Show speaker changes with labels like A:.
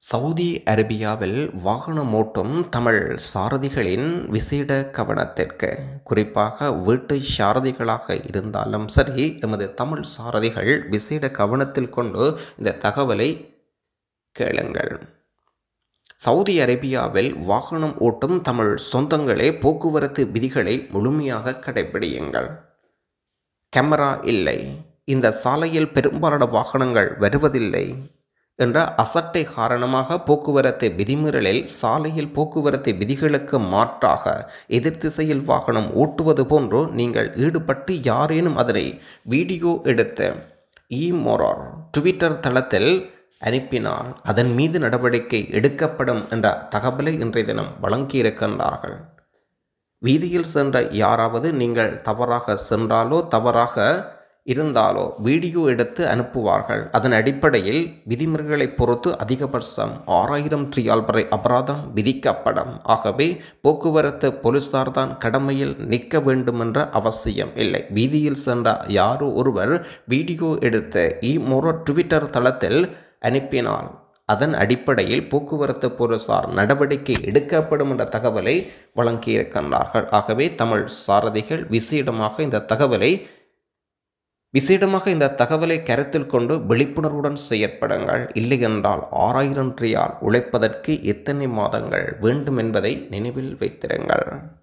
A: Saudi அரேபியாவில் வாகனம் ஓட்டும் தமிழ் சாரதிகளின் விசேட கவனத்திற்கு குறிப்பாக வீட்டு சாரதிகளாக இருந்தாலும் சரி எமது தமிழ் சாரதிகள் விசேட கவனத்தில் கொண்டு இந்த தகவலை கேளுங்கள் சவுதி அரேபியாவில் வாகனம் ஓட்டும் தமிழ் சொந்தங்களே போக்குவரத்து விதிகளை முழுமையாக கடைபிடியுங்கள் கேமரா இல்லை இந்த சாலையில் பெரும்பாலான வாகனங்கள் வருவதில்லை என்ற அசட்டை காரணமாக போக்குவரத்து விதிமீறலில் சாலையில் போக்குவரத்து விதிகளுக்கு மாற்றாக எதிர் திசையில் வாகனம் ஓட்டுவது போன்று நீங்கள் ஈடுபட்டு யாரேனும் அதனை வீடியோ எடுத்து இமோரார் ட்விட்டர் தளத்தில் அனுப்பினால் அதன் மீது நடவடிக்கை எடுக்கப்படும் என்ற தகவலை இன்றைய தினம் வழங்கியிருக்கின்றார்கள் வீதியில் சென்ற யாராவது நீங்கள் தவறாக சென்றாலோ தவறாக இருந்தாலோ வீடியோ எடுத்து அனுப்புவார்கள் அதன் அடிப்படையில் விதிமுறைகளை பொறுத்து அதிகபட்சம் ஆறாயிரம் ட்ரியால் வரை அபராதம் விதிக்கப்படும் ஆகவே போக்குவரத்து போலீசார் தான் கடமையில் நிற்க வேண்டும் என்ற அவசியம் இல்லை வீதியில் சென்ற யாரோ ஒருவர் வீடியோ எடுத்து இமொரோ ட்விட்டர் தளத்தில் அனுப்பினால் அதன் அடிப்படையில் போக்குவரத்து போலீசார் நடவடிக்கை எடுக்கப்படும் என்ற தகவலை வழங்கியிருக்கின்றார்கள் ஆகவே தமிழ் சாரதிகள் விசேடமாக இந்த தகவலை விசேடமாக இந்த தகவலை கருத்தில் கொண்டு விழிப்புணர்வுடன் செயற்படுங்கள் இல்லையென்றால் ஆறாயிரம் ரியால் உழைப்பதற்கு எத்தனை மாதங்கள் வேண்டும் என்பதை நினைவில் வைத்திருங்கள்